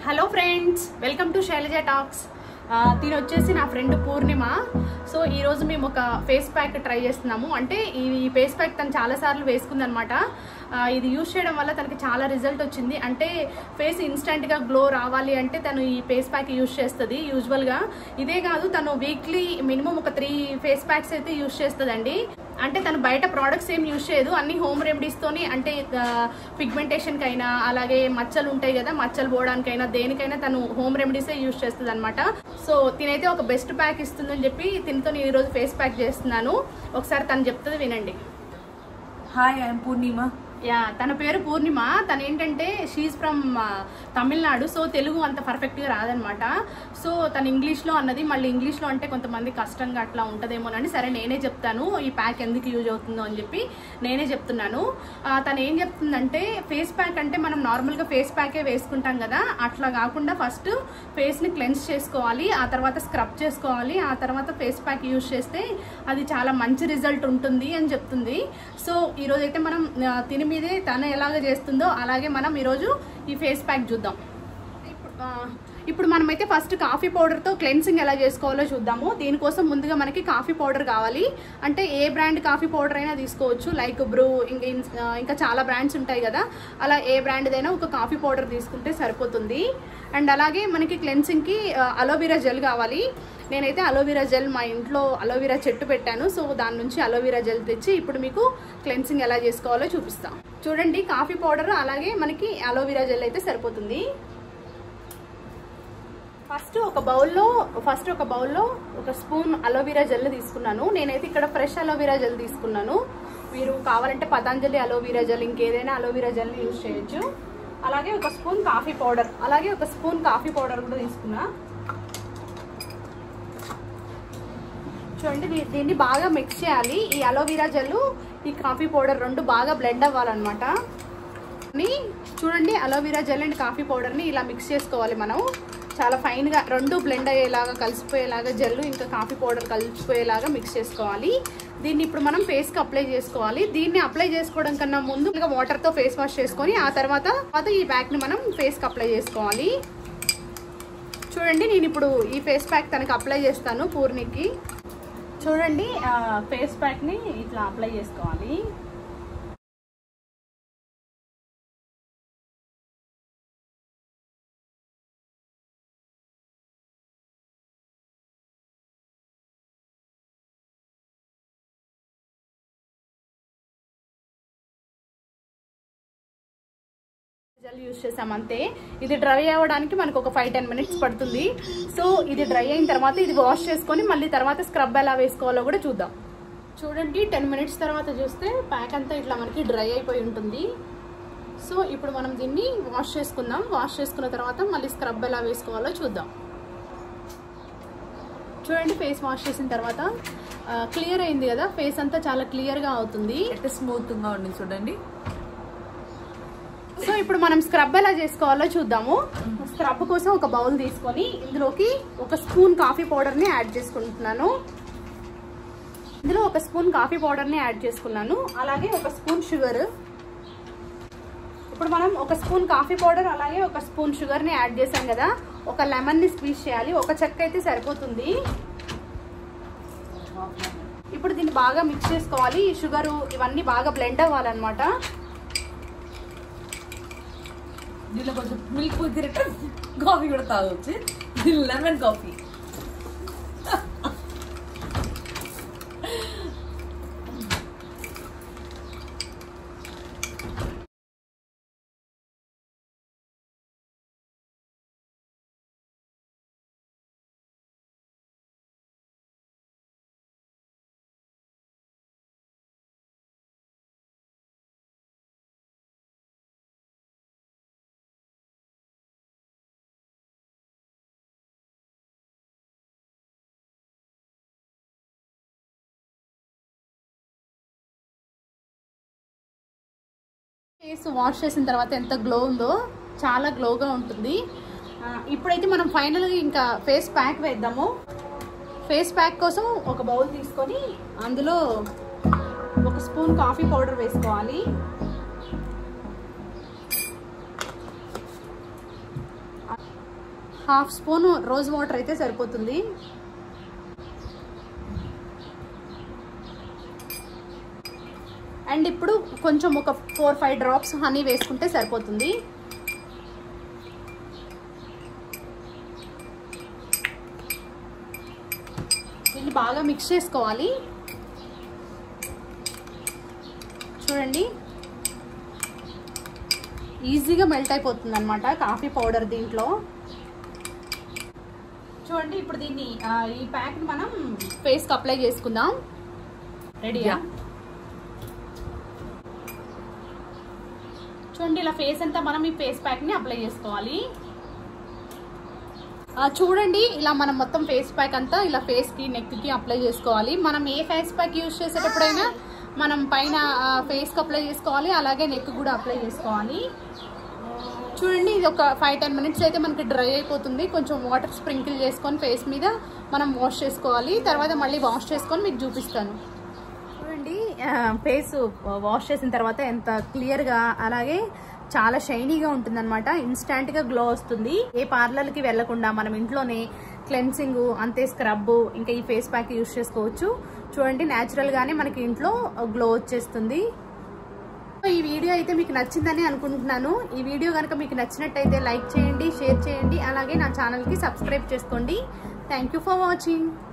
Hello friends welcome to Sailaja talks దీని వచ్చేసి నా ఫ్రెండ్ పూర్ణిమ సో ఈ రోజు మేము ఒక ఫేస్ ప్యాక్ ట్రై చేస్తున్నాము అంటే ఈ ఫేస్ ప్యాక్ తను చాలా సార్లు వేసుకుందనమాట ఇది యూజ్ చేయడం వల్ల తనకి చాలా రిజల్ట్ వచ్చింది అంటే ఫేస్ ఇన్స్టెంట్గా గ్లో రావాలి అంటే తను ఈ ఫేస్ ప్యాక్ యూజ్ చేస్తుంది యూజువల్గా ఇదే కాదు తను వీక్లీ మినిమం ఒక త్రీ ఫేస్ ప్యాక్స్ అయితే యూజ్ చేస్తుందండి అంటే తను బయట ప్రోడక్ట్స్ ఏం యూజ్ చేయదు అన్ని హోమ్ రెమెడీస్తోని అంటే పిగ్మెంటేషన్కి అయినా అలాగే మచ్చలు ఉంటాయి కదా మచ్చలు పోవడానికైనా దేనికైనా తను హోమ్ రెమెడీసే యూజ్ చేస్తుంది అనమాట సో తినైతే ఒక బెస్ట్ ప్యాక్ ఇస్తుందని చెప్పి తినతో నేను ఈరోజు ఫేస్ ప్యాక్ చేస్తున్నాను ఒకసారి తను చెప్తుంది వినండి హాయ్ ఐఎమ్ పూర్ణిమ యా తన పేరు పూర్ణిమ తను ఏంటంటే she's from Tamil Nadu so Telugu అంత పర్ఫెక్ట్గా రాదనమాట సో తను ఇంగ్లీష్లో అన్నది మళ్ళీ ఇంగ్లీష్లో అంటే కొంతమంది కష్టంగా అట్లా ఉంటుందేమోనని సరే నేనే చెప్తాను ఈ ప్యాక్ ఎందుకు యూజ్ అవుతుందో అని చెప్పి నేనే చెప్తున్నాను ఆ, తను ఏం చెప్తుందంటే ఫేస్ ప్యాక్ అంటే మనం నార్మల్గా ఫేస్ ప్యాకే వేసుకుంటాం కదా అట్లా కాకుండా ఫస్ట్ ఫేస్ని క్లెన్స్ చేసుకోవాలి ఆ తర్వాత స్క్రబ్ చేసుకోవాలి ఆ తర్వాత ఫేస్ ప్యాక్ యూజ్ చేస్తే అది చాలా మంచి రిజల్ట్ ఉంటుంది అని చెప్తుంది సో ఈరోజు అయితే మనం ఆ, తిని మీదే తను ఎలాగ చేస్తుందో అలాగే మనం ఈరోజు ఈ ఫేస్ ప్యాక్ చూద్దాం ఇప్పుడు ఆ, ఇప్పుడు మనమైతే ఫస్ట్ కాఫీ పౌడర్తో క్లెన్సింగ్ ఎలా చేసుకోవాలో చూద్దాము దీనికోసం ముందుగా మనకి కాఫీ పౌడర్ కావాలి అంటే ఏ బ్రాండ్ కాఫీ పౌడర్ అయినా తీసుకోవచ్చు లైక్ బ్రూ ఇంకా ఇన్- ఆ, ఇంకా చాలా బ్రాండ్స్ ఉంటాయి కదా అలా ఏ బ్రాండ్దైనా ఒక కాఫీ పౌడర్ తీసుకుంటే సరిపోతుంది అండ్ అలాగే మనకి క్లెన్సింగ్కి అలోవెరా జెల్ కావాలి నేనైతే అలోవెరా జెల్ మా ఇంట్లో అలోవెరా చెట్టు పెట్టాను సో దాని నుంచి అలోవెరా జెల్ తెచ్చి ఇప్పుడు మీకు క్లెన్సింగ్ ఎలా చేసుకోవాలో చూపిస్తాం చూడండి కాఫీ పౌడర్ అలాగే మనకి అలోవెరా జెల్ అయితే సరిపోతుంది ఫస్ట్ ఒక బౌల్లో ఫస్ట్ ఒక బౌల్లో ఒక స్పూన్ అలోవెరా జెల్ తీసుకున్నాను నేనైతే ఇక్కడ ఫ్రెష్ అలోవెరా జెల్ తీసుకున్నాను మీరు కావాలంటే పతంజలి అలోవెరా జెల్ ఇంకేదైనా అలోవెరా జెల్ యూజ్ చేయొచ్చు అలాగే ఒక స్పూన్ కాఫీ పౌడర్ అలాగే ఒక స్పూన్ కాఫీ పౌడర్ కూడా తీసుకున్నా చూడండి దీ- దీన్ని బాగా మిక్స్ చేయాలి ఈ అలోవెరా జెల్ ఈ కాఫీ పౌడర్ రెండు బాగా బ్లెండ్ అవ్వాలన్నమాట ని చూడండి అలోవెరా జెల్ అండ్ కాఫీ పౌడర్ని ఇలా మిక్స్ చేసుకోవాలి మనం చాలా ఫైన్గా రెండు బ్లెండ్ అయ్యేలాగా కలిసిపోయేలాగా జెల్ ఇంకా కాఫీ పౌడర్ కలిసిపోయేలాగా మిక్స్ చేసుకోవాలి దీన్ని ఇప్పుడు మనం ఫేస్కి అప్లై చేసుకోవాలి దీన్ని అప్లై చేసుకోవడం కన్నా ముందు ఇంకా వాటర్తో ఫేస్ వాష్ చేసుకొని ఆ తర్వాత తర్వాత ఈ ప్యాక్ని మనం ఫేస్కి అప్లై చేసుకోవాలి చూడండి నేను ఇప్పుడు ఈ ఫేస్ ప్యాక్ తనకి అప్లై చేస్తాను పూర్ణికి చూడండి ఆ, ఫేస్ ప్యాక్ని ఇట్లా అప్లై చేసుకోవాలి జెల్ యూజ్ చేసాం అంతే ఇది డ్రై అవ్వడానికి మనకు ఒక ఫైవ్ టెన్ మినిట్స్ పడుతుంది సో ఇది డ్రై అయిన తర్వాత ఇది వాష్ చేసుకొని మళ్ళీ తర్వాత స్క్రబ్ ఎలా వేసుకోవాలో కూడా చూద్దాం చూడండి టెన్ మినిట్స్ తర్వాత చూస్తే ప్యాక్ అంతా ఇట్లా మనకి డ్రై అయిపోయి ఉంటుంది సో ఇప్పుడు మనం దీన్ని వాష్ చేసుకుందాం వాష్ చేసుకున్న తర్వాత మళ్ళీ స్క్రబ్ ఎలా వేసుకోవాలో చూద్దాం చూడండి ఫేస్ వాష్ చేసిన తర్వాత క్లియర్ అయింది కదా ఫేస్ అంతా చాలా క్లియర్గా అవుతుంది ఎట్లా స్మూత్ గా ఉంది చూడండి సో ఇప్పుడు మనం స్క్రబ్ ఎలా చేసుకోవాలో చూద్దాము స్క్రబ్ కోసం ఒక బౌల్ తీసుకొని ఇందులోకి ఒక స్పూన్ కాఫీ పౌడర్ని యాడ్ చేసుకుంటున్నాను ఇందులో ఒక స్పూన్ కాఫీ పౌడర్ని యాడ్ చేసుకున్నాను అలాగే ఒక స్పూన్ షుగర్ ఇప్పుడు మనం ఒక స్పూన్ కాఫీ పౌడర్ అలాగే ఒక స్పూన్ షుగర్ని యాడ్ చేసాం కదా ఒక లెమన్ని స్క్వీజ్ చేయాలి ఒక చెక్క అయితే సరిపోతుంది ఇప్పుడు దీన్ని బాగా మిక్స్ చేసుకోవాలి ఈ షుగరు ఇవన్నీ బాగా బ్లెండ్ అవ్వాలన్నమాట దీనిలో కొంచెం మిల్క్ కుదిరితే కాఫీ కూడా తాగొచ్చు లెమన్ కాఫీ ఫేస్ వాష్ చేసిన తర్వాత ఎంత గ్లో ఉందో చాలా గ్లోగా ఉంటుంది ఆ, ఇప్పుడైతే మనం ఫైనల్గా ఇంకా ఫేస్ ప్యాక్ వేద్దాము ఫేస్ ప్యాక్ కోసం ఒక బౌల్ తీసుకొని అందులో ఒక స్పూన్ కాఫీ పౌడర్ వేసుకోవాలి హాఫ్ స్పూన్ రోజ్ వాటర్ అయితే సరిపోతుంది అండ్ ఇప్పుడు కొంచెం ఒక ఫోర్ ఫైవ్ డ్రాప్స్ హనీ వేసుకుంటే సరిపోతుంది దీన్ని బాగా మిక్స్ చేసుకోవాలి చూడండి ఈజీగా మెల్ట్ అయిపోతుంది అనమాట కాఫీ పౌడర్ దీంట్లో చూడండి ఇప్పుడు దీన్ని ఆ, ఈ ప్యాక్ని మనం ఫేస్కి అప్లై చేసుకుందాం రెడీయా Yeah. చూడండి ఇలా ఫేస్ అంతా మనం ఈ ఫేస్ ప్యాక్ని అప్లై చేసుకోవాలి ఆ, చూడండి ఇలా మనం మొత్తం ఫేస్ ప్యాక్ అంతా ఇలా ఫేస్కి నెక్కి అప్లై చేసుకోవాలి మనం ఏ ఫేస్ ప్యాక్ యూజ్ చేసేటప్పుడైనా మనం పైన ఫేస్కి అప్లై చేసుకోవాలి అలాగే నెక్ కూడా అప్లై చేసుకోవాలి చూడండి ఇది ఒక ఫైవ్ టెన్ మినిట్స్ అయితే మనకి డ్రై అయిపోతుంది కొంచెం వాటర్ స్ప్రింకిల్ చేసుకొని ఫేస్ మీద మనం వాష్ చేసుకోవాలి తర్వాత మళ్ళీ వాష్ చేసుకొని మీకు చూపిస్తాను చూడండి ఫేస్ వాష్ చేసిన తర్వాత ఎంత క్లియర్గా అలాగే చాలా షైనీగా ఉంటుంది అనమాట ఇన్స్టాంట్గా గ్లో వస్తుంది ఏ పార్లర్కి వెళ్లకుండా మనం ఇంట్లోనే క్లెన్సింగ్ అంతే స్క్రబ్ ఇంకా ఈ ఫేస్ ప్యాక్ యూస్ చేసుకోవచ్చు చూడండి న్యాచురల్గానే మనకి ఇంట్లో గ్లో వచ్చేస్తుంది ఈ వీడియో అయితే మీకు నచ్చిందని అనుకుంటున్నాను ఈ వీడియో కనుక మీకు నచ్చినట్టయితే లైక్ చేయండి షేర్ చేయండి అలాగే నా ఛానల్కి సబ్స్క్రైబ్ చేసుకోండి థ్యాంక్ ఫర్ వాచింగ్